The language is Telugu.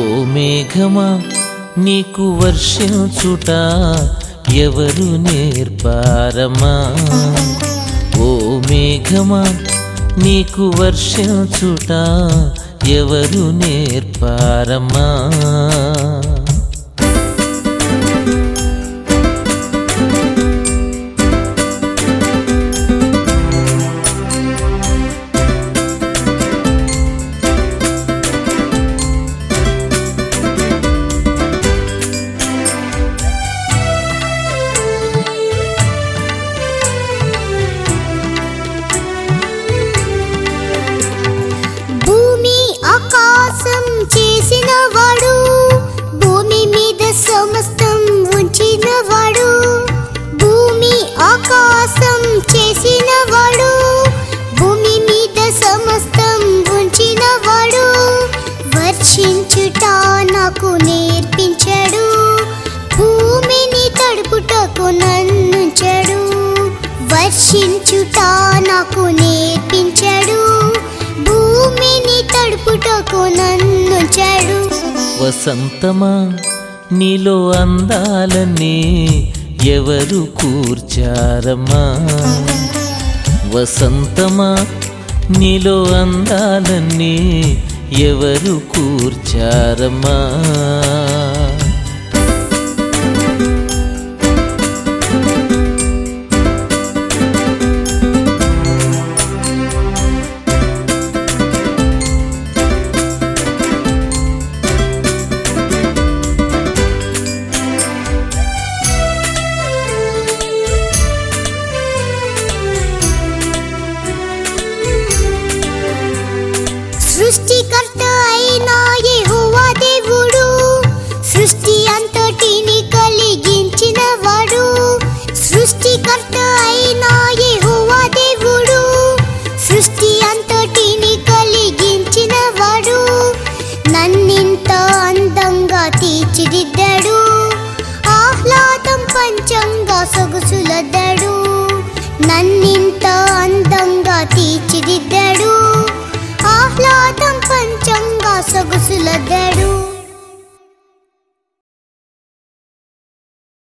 మేఘమా నీకు వర్షించుట ఎవరు నేర్పారమా ఓ మేఘమా నీకు వర్షించుట ఎవరు నేర్పారమా భూమి ఆకాశం చేసిన వాడు భూమి మీద సమస్తం ఉంచిన వాడు భూమి ఆకాశం చేసిన వాడు భూమి మీద సమస్తం ఉంచిన వాడు వర్షించుట నాకు నేర్పించాడు భూమిని తడుపుటకు నన్నుంచాడు వర్షించుట నాకు నేర్పించాడు భూమిని తడుపుటకు నన్నుంచాడు వసంతమా నీలో అందాలన్నీ ఎవరు కూర్చారమ్మా వసంతమా నీలో అందాలన్నీ ఎవరు కూర్చారమ్మా సృష్టికర్త అయిన యెహోవా దేవుడు సృష్టి అంతటిని కలిగించిన వాడు సృష్టికర్త అయిన యెహోవా దేవుడు సృష్టి అంతటిని కలిగించిన వాడు నన్నింత అందంగా తీర్చిదిద్దాడు ఆహ్లాదం పంచంగా సొగసులద్దాడు నన్నింత అందంగా తీర్చిదిద్దాడు ఆహ్లాదం పంచంగా సొగసులద్దాడు